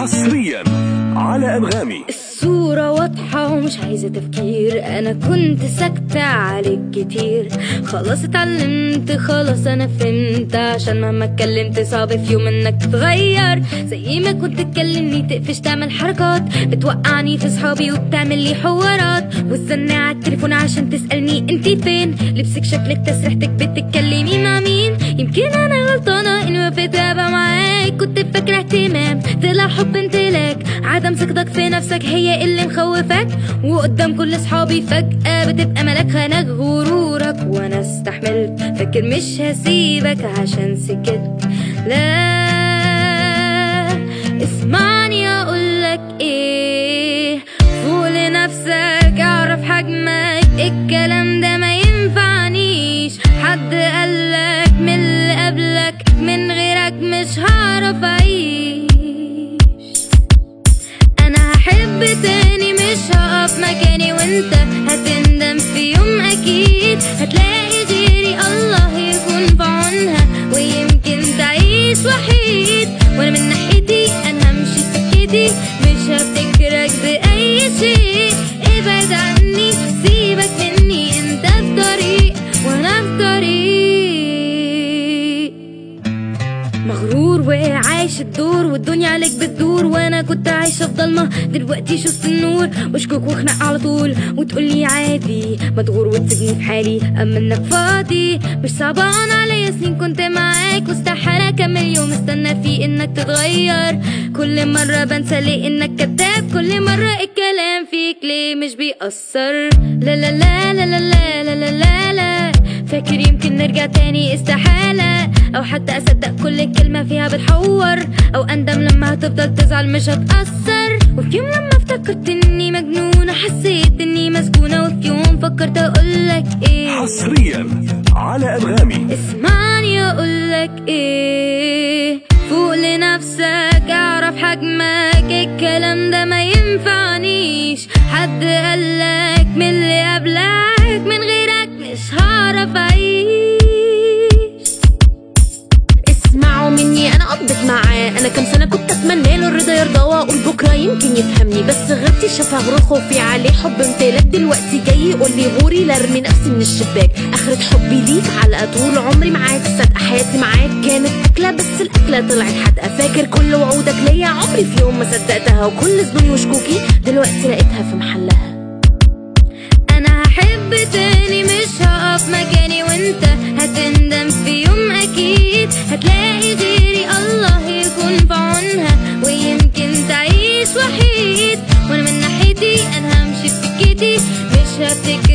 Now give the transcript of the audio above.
حصريا على انغامي الصورة واضحة ومش عايزة تفكير أنا كنت ساكتة عليك كتير خلاص اتعلمت خلاص أنا فهمت عشان مهما اتكلمت صعب في يوم إنك تتغير زي ما كنت تكلمني تقفش تعمل حركات بتوقعني في صحابي وبتعمل لي حوارات وتستنى على التليفون عشان تسألني انتي فين لبسك شكلك تسريحتك بتتكلمي مع مين يمكن أنا غلطانة إني وافقت أبقى معاك كنت فاكرة اهتمام طلع حب امتلاك عدم ثقتك في نفسك هي اللي مخوفك وقدام كل اصحابي فجأة بتبقى ملاك خانك غرورك وانا استحملت فاكر مش هسيبك عشان سكت لا اسمعني اقولك ايه فوق لنفسك اعرف حجمك الكلام ده ما ينفعنيش حد قالك من اللي قبلك من غيرك مش هعرف اعيش انا هحب تاني مش هقف مكاني وانت هتندم في يوم اكيد هتلاقي غيري الله يكون في عونها ويمكن تعيش وحيد وانا من ناحيتي انا همشي سكتي مش هفتكرك باي شيء ابعد عني سيبك مني انت في طريق وانا في طريق مغرور وعايش الدور والدنيا عليك بتدور وانا كنت عايشه في ضلمه دلوقتي شفت النور واشكك واخنق على طول وتقولي عادي ما تغور وتسيبني في حالي اما انك فاضي مش صعبان عليا سنين كنت معاك واستحاله اكمل يوم استنى فيه انك تتغير كل مره بنسى ليه انك كذاب كل مره الكلام فيك ليه مش بيأثر لا لا لا لا لا لا لا لا لا, لا. فاكر يمكن نرجع تاني استحالة أو حتى أصدق كل كلمة فيها بتحور أو أندم لما هتفضل تزعل مش هتأثر وفي يوم لما افتكرت إني مجنونة حسيت إني مسجونة وفي يوم فكرت أقولك إيه حصريا على انغامي اسمعني أقولك إيه فوق لنفسك اعرف حجمك الكلام ده ما ينفعنيش حد قالك من اللي قبلك من غيرك مش هعرف أعيش اسمعوا مني انا قضيت معاه انا كام سنه كنت اتمنى له الرضا يرضى واقول بكره يمكن يفهمني بس غيرتي شافها غرور خوفي عليه حب امتلاك دلوقتي جاي يقول لي غوري لارمي نفسي من الشباك اخرة حبي ليك علقه طول عمري معاك صدق حياتي معاك كانت اكله بس الاكله طلعت حدقه فاكر كل وعودك ليا عمري في يوم ما صدقتها وكل ظنوني وشكوكي دلوقتي لقيتها في محلها انا هحب تاني مش هقف مكاني وانت هتندم في يوم اكيد هتلاقي غيري الله يكون في عونها ويمكن تعيش وحيد وانا من ناحيتي انا همشي في سكتي مش هفتكر